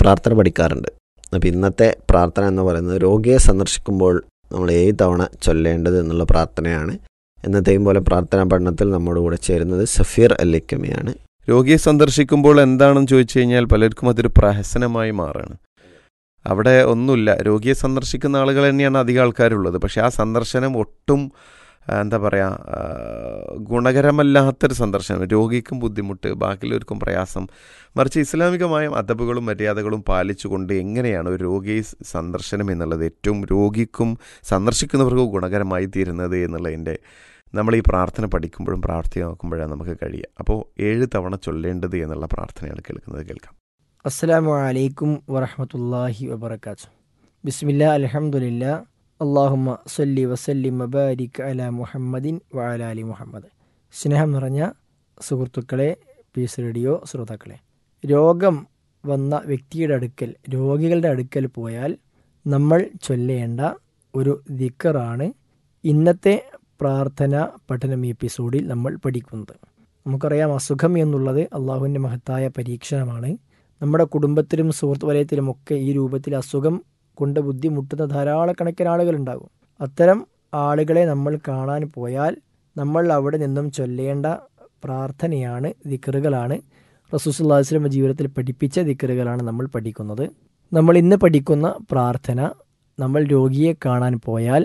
പ്രാർത്ഥന പഠിക്കാറുണ്ട് അപ്പോൾ ഇന്നത്തെ പ്രാർത്ഥന എന്ന് പറയുന്നത് രോഗിയെ സന്ദർശിക്കുമ്പോൾ നമ്മൾ ഏഴ് തവണ ചൊല്ലേണ്ടത് എന്നുള്ള പ്രാർത്ഥനയാണ് എന്നത്തെയും പോലെ പ്രാർത്ഥനാ പഠനത്തിൽ നമ്മോട് കൂടെ ചേരുന്നത് സഫീർ അല്ലിക്കമയാണ് രോഗിയെ സന്ദർശിക്കുമ്പോൾ എന്താണെന്ന് ചോദിച്ചു കഴിഞ്ഞാൽ പലർക്കും അതൊരു പ്രഹസനമായി മാറാണ് അവിടെ ഒന്നുമില്ല രോഗിയെ സന്ദർശിക്കുന്ന ആളുകൾ തന്നെയാണ് അധികം ആൾക്കാരുള്ളത് പക്ഷേ ആ സന്ദർശനം ഒട്ടും ആ, എന്താ പറയുക ആ, ഗുണകരമല്ലാത്തൊരു സന്ദർശനം രോഗിക്കും ബുദ്ധിമുട്ട് ബാക്കിയുള്ളവർക്കും പ്രയാസം മറിച്ച് ഇസ്ലാമികമായ അദബുകളും മര്യാദകളും പാലിച്ചുകൊണ്ട് എങ്ങനെയാണ് ഒരു രോഗി സന്ദർശനം എന്നുള്ളത് ഏറ്റവും രോഗിക്കും സന്ദർശിക്കുന്നവർക്കും ഗുണകരമായി തീരുന്നത് എന്നുള്ളതിൻ്റെ നമ്മൾ ഈ പ്രാർത്ഥന പഠിക്കുമ്പോഴും പ്രാർത്ഥിക്കുമ്പോഴാണ് നമുക്ക് കഴിയുക അപ്പോൾ ഏഴ് തവണ ചൊല്ലേണ്ടത് എന്നുള്ള പ്രാർത്ഥനയാണ് കേൾക്കുന്നത് കേൾക്കാം അസ്സലാമു അലൈക്കും വറഹമത്തല്ലാഹി വബർക്കാത്തു ബിസ്മില്ല അലഹമുല്ല അള്ളാഹുമ്മ സല്ലി വസല്ലി മബാരിക് അല മുഹമ്മദിൻ വഅല അലി മുഹമ്മദ് സ്നേഹം നിറഞ്ഞ സുഹൃത്തുക്കളെ പീസ് റേഡിയോ ശ്രോതാക്കളെ രോഗം വന്ന വ്യക്തിയുടെ അടുക്കൽ രോഗികളുടെ അടുക്കൽ പോയാൽ നമ്മൾ ചൊല്ലേണ്ട ഒരു ദിക്കറാണ് ഇന്നത്തെ പ്രാർത്ഥന പഠനം എപ്പിസോഡിൽ നമ്മൾ പഠിക്കുന്നത് നമുക്കറിയാം അസുഖം എന്നുള്ളത് അള്ളാഹുവിൻ്റെ മഹത്തായ പരീക്ഷണമാണ് നമ്മുടെ കുടുംബത്തിലും സുഹൃത്ത് വലയത്തിലുമൊക്കെ ഈ രൂപത്തിൽ അസുഖം കൊണ്ട് ബുദ്ധിമുട്ടുന്ന ധാരാളക്കണക്കിന് ആളുകളുണ്ടാകും അത്തരം ആളുകളെ നമ്മൾ കാണാൻ പോയാൽ നമ്മൾ അവിടെ നിന്നും ചൊല്ലേണ്ട പ്രാർത്ഥനയാണ് ദിക്കറുകളാണ് റസൂസുല്ലാസ്ലം ജീവിതത്തിൽ പഠിപ്പിച്ച ദിക്കറുകളാണ് നമ്മൾ പഠിക്കുന്നത് നമ്മൾ ഇന്ന് പഠിക്കുന്ന പ്രാർത്ഥന നമ്മൾ രോഗിയെ കാണാൻ പോയാൽ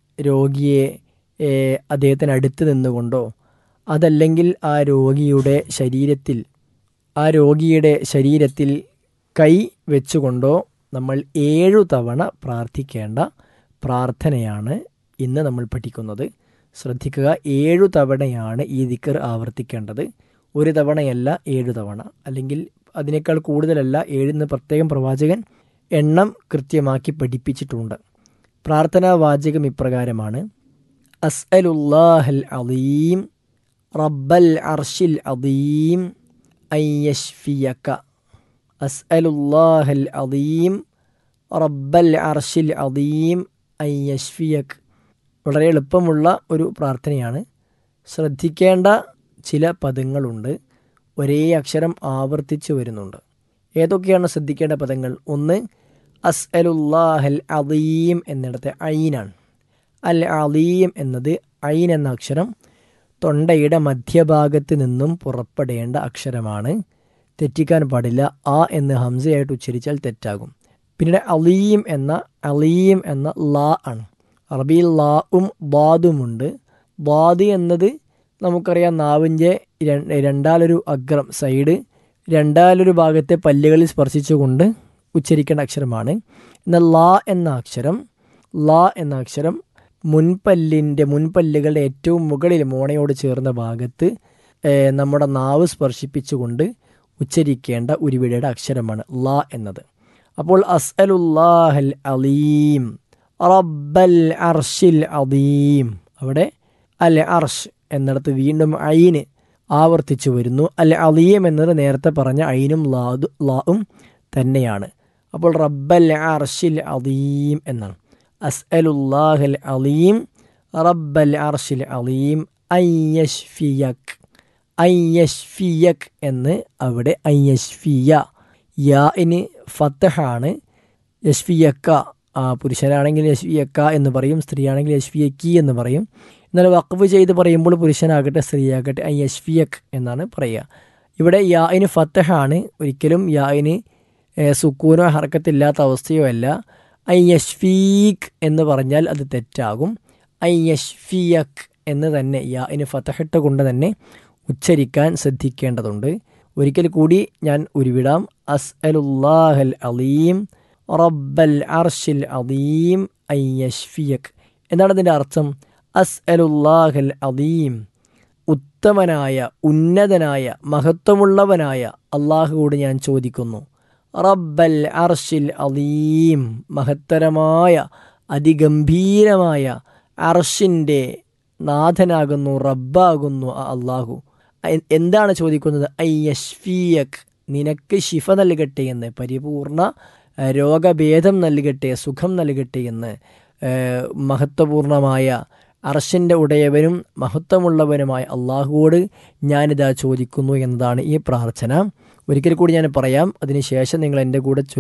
രോഗിയെ ഏഹ്, അദ്ദേഹത്തിന് അടുത്ത് നിന്നുകൊണ്ടോ അതല്ലെങ്കിൽ ആ രോഗിയുടെ ശരീരത്തിൽ ആ രോഗിയുടെ ശരീരത്തിൽ കൈ വെച്ചുകൊണ്ടോ നമ്മൾ ഏഴു തവണ പ്രാർത്ഥിക്കേണ്ട പ്രാർത്ഥനയാണ് ഇന്ന് നമ്മൾ പഠിക്കുന്നത് ശ്രദ്ധിക്കുക ഏഴു തവണയാണ് ഈ ദിക്കർ ആവർത്തിക്കേണ്ടത് ഒരു തവണയല്ല ഏഴു തവണ അല്ലെങ്കിൽ അതിനേക്കാൾ കൂടുതലല്ല ഏഴെന്ന് പ്രത്യേകം പ്രവാചകൻ എണ്ണം കൃത്യമാക്കി പഠിപ്പിച്ചിട്ടുണ്ട് പ്രാർത്ഥനാ വാചകം ഇപ്രകാരമാണ് അസ്അലുല്ലാഹൽ അലീം റബ്ബൽ അർഷിൽ അദീം അയ്യഷ്ഫിയക്ക അസ്അലുല്ലാഹൽ അദീം റബ്ബൽ അർഷിൽ അദീം അയ്യഷ്ഫിയക് വളരെ എളുപ്പമുള്ള ഒരു പ്രാർത്ഥനയാണ് ശ്രദ്ധിക്കേണ്ട ചില പദങ്ങളുണ്ട് ഒരേ അക്ഷരം ആവർത്തിച്ചു വരുന്നുണ്ട് ഏതൊക്കെയാണ് ശ്രദ്ധിക്കേണ്ട പദങ്ങൾ ഒന്ന് അസ്അലുല്ലാഹൽ അദീം എന്നിടത്തെ ഐനാണ് അൽ അലീം എന്നത് ഐൻ എന്ന അക്ഷരം തൊണ്ടയുടെ മധ്യഭാഗത്ത് നിന്നും പുറപ്പെടേണ്ട അക്ഷരമാണ് തെറ്റിക്കാൻ പാടില്ല ആ എന്ന് ഹംസയായിട്ട് ഉച്ചരിച്ചാൽ തെറ്റാകും പിന്നീട് അലീം എന്ന അലീം എന്ന ലാ ആണ് അറബിയിൽ ലാവും ബാദുമുണ്ട് ബാദ് എന്നത് നമുക്കറിയാം നാവിൻ്റെ ര- രണ്ടാലൊരു അഗ്രം സൈഡ് രണ്ടാലൊരു ഭാഗത്തെ പല്ലുകളിൽ സ്പർശിച്ചുകൊണ്ട് ഉച്ചരിക്കേണ്ട അക്ഷരമാണ് എന്നാൽ ലാ എന്ന അക്ഷരം ലാ എന്ന അക്ഷരം മുൻപല്ലിൻ്റെ മുൻപല്ലുകളുടെ ഏറ്റവും മുകളിൽ മോണയോട് ചേർന്ന ഭാഗത്ത് ഏഹ്, നമ്മുടെ നാവ് സ്പർശിപ്പിച്ചുകൊണ്ട് ഉച്ചരിക്കേണ്ട ഒരു വിടയുടെ അക്ഷരമാണ് ലാ എന്നത് അപ്പോൾ അസ്അലുല്ലാഹൽ അലീം റബ്ബൽ അർഷിൽ അദീം അവിടെ അൽ അർഷ് എന്നിടത്ത് വീണ്ടും ഐന് ആവർത്തിച്ചു വരുന്നു അൽ അലീം എന്നത് നേരത്തെ പറഞ്ഞ ഐനും ലാദു ലാവും തന്നെയാണ് അപ്പോൾ റബ്ബൽ അർഷിൽ അദീം എന്നാണ് അസ്അലുല്ലാഹൽ അലീം റബ്ബൽ അർഷിൽ അലീം അയ്യഷ്ഫിയക് അയ്യഷ്ഫിയക് എന്ന് അവിടെ അയ്യഷ്ഫിയ യാഇന് ഫത്തഹാണ് യഷ്ഫിയക്ക ആ, പുരുഷനാണെങ്കിൽ യഷ്ഫിയക്ക എന്ന് പറയും സ്ത്രീയാണെങ്കിൽ യഷ്ഫിയക്കി എന്ന് പറയും എന്നാൽ വഖഫ് ചെയ്ത് പറയുമ്പോൾ പുരുഷനാകട്ടെ സ്ത്രീയാകട്ടെ ഐ യഷ്ഫിയക് എന്നാണ് പറയുക ഇവിടെ യാഇന് ഫത്തഹാണ് ഒരിക്കലും യാഇന് ഏ, സുക്കൂനോ ഹർക്കത്തില്ലാത്ത അവസ്ഥയോ അല്ല ഐ യഷ്ഫീഖ് എന്ന് പറഞ്ഞാൽ അത് തെറ്റാകും ഐ യഷ്ഫിയക് എന്ന് തന്നെ യാഇന് ഫത്തഹിട്ട് കൊണ്ട് തന്നെ ഉച്ചരിക്കാൻ ശ്രദ്ധിക്കേണ്ടതുണ്ട് ഒരിക്കൽ കൂടി ഞാൻ ഉരുവിടാം അസ്അലുല്ലാഹൽ അലീം റബ്ബൽ അർഷിൽ അലീം ഐ യഷ്ഫിയക് എന്താണ് അതിൻ്റെ അർത്ഥം അസ്അലുല്ലാഹൽ അലീം ഉത്തമനായ ഉന്നതനായ മഹത്വമുള്ളവനായ അള്ളാഹുവോട് ഞാൻ ചോദിക്കുന്നു റബ്ബൽ അർഷിൽ അലീം മഹത്തരമായ അതിഗംഭീരമായ അർഷിൻ്റെ നാഥനാകുന്നു റബ്ബാകുന്നു ആ അള്ളാഹു എ- എന്താണ് ചോദിക്കുന്നത് ഐ യഷ്ഫിയക് നിനക്ക് ശിഫ നൽകട്ടെ എന്ന് പരിപൂർണ ഏഹ്, രോഗഭേദം നൽകട്ടെ സുഖം നൽകട്ടെ എന്ന് ഏഹ്, മഹത്വപൂർണമായ അർഷിൻ്റെ ഉടയവനും മഹത്വമുള്ളവനുമായ അള്ളാഹുവോട് ഞാനിതാ ചോദിക്കുന്നു എന്നതാണ് ഈ പ്രാർത്ഥന ഒരിക്കൽ കൂടി ഞാൻ പറയാം അതിനുശേഷം നിങ്ങൾ എൻ്റെ കൂടെ ചൊല്ലി